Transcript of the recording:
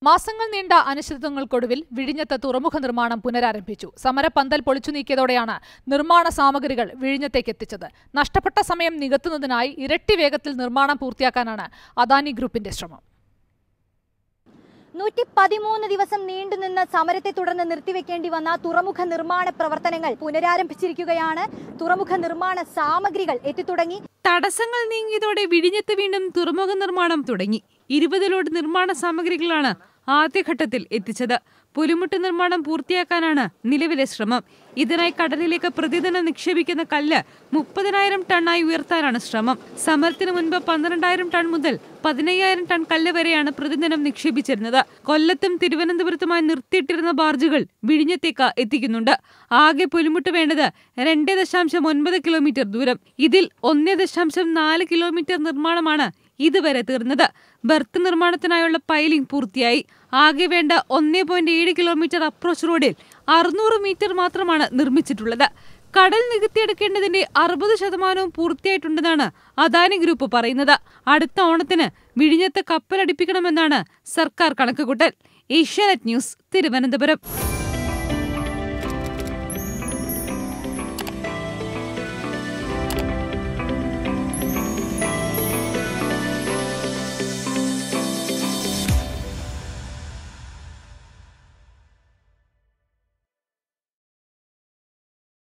മാസങ്ങൾ നീണ്ട അനിശ്ചിതത്വങ്ങൾക്കൊടുവിൽ വിഴിഞ്ഞത്ത് തുറമുഖ നിർമ്മാണം പുനരാരംഭിച്ചു സമരപ്പന്തൽ പൊളിച്ചു നീക്കിയതോടെയാണ് നിർമ്മാണ സാമഗ്രികൾ വിഴിഞ്ഞത്തേക്ക് എത്തിച്ചത് നഷ്ടപ്പെട്ട സമയം നികത്തുന്നതിനായി ഇരട്ടി വേഗത്തിൽ നിർമ്മാണം പൂർത്തിയാക്കാനാണ് അദാനി ഗ്രൂപ്പിന്റെ ശ്രമം നൂറ്റി പതിമൂന്ന് ദിവസം നീണ്ടുനിന്ന സമരത്തെ തുടർന്ന് നിർത്തിവെക്കേണ്ടി വന്ന തുറമുഖ നിർമ്മാണ പ്രവർത്തനങ്ങൾ പുനരാരംഭിച്ചിരിക്കുകയാണ് തുറമുഖ നിർമ്മാണ സാമഗ്രികൾ എത്തിത്തുടങ്ങി തടസ്സങ്ങൾ നീങ്ങിയതോടെ വിഴിഞ്ഞത്ത് വീണ്ടും തുറമുഖ നിർമ്മാണം തുടങ്ങി ഇരുപത് ലോഡ് നിർമ്മാണ സാമഗ്രികളാണ് ആദ്യഘട്ടത്തിൽ എത്തിച്ചത് പുലിമുട്ട് നിർമ്മാണം പൂർത്തിയാക്കാനാണ് നിലവിലെ ശ്രമം ഇതിനായി കടലിലേക്ക് പ്രതിദിനം നിക്ഷേപിക്കുന്ന കല്ല് മുപ്പതിനായിരം ടണ്ണായി ഉയർത്താനാണ് ശ്രമം സമരത്തിന് മുൻപ് പന്ത്രണ്ടായിരം ടൺ മുതൽ പതിനയ്യായിരം ടൺ കല്ല് വരെയാണ് പ്രതിദിനം നിക്ഷേപിച്ചിരുന്നത് കൊല്ലത്തും തിരുവനന്തപുരത്തുമായി നിർത്തിയിട്ടിരുന്ന ബാർജുകൾ വിഴിഞ്ഞത്തേക്ക് എത്തിക്കുന്നുണ്ട് ആകെ പുലിമുട്ട് വേണ്ടത് രണ്ട് ദശാംശം ഒൻപത് കിലോമീറ്റർ ദൂരം ഇതിൽ ഒന്ന് ദശാംശം നാല് കിലോമീറ്റർ നിർമ്മാണമാണ് ഇതുവരെ തീർന്നത് ബർത്ത് നിർമ്മാണത്തിനായുള്ള പൈലിംഗ് പൂർത്തിയായി ആകെ വേണ്ട ഒന്നേ പോയിന്റ് ഏഴ് കിലോമീറ്റർ അപ്രോച്ച് റോഡിൽ അറുന്നൂറ് മീറ്റർ മാത്രമാണ് നിർമ്മിച്ചിട്ടുള്ളത് കടൽ നികത്തിയെടുക്കേണ്ടതിന്റെ അറുപത് ശതമാനവും പൂർത്തിയായിട്ടുണ്ടെന്നാണ് അദാനി ഗ്രൂപ്പ് പറയുന്നത് അടുത്ത ഓണത്തിന് വിഴിഞ്ഞത്ത് കപ്പലടിപ്പിക്കണമെന്നാണ് സർക്കാർ കണക്കുകൂട്ടൽ ഏഷ്യാനെറ്റ് ന്യൂസ് തിരുവനന്തപുരം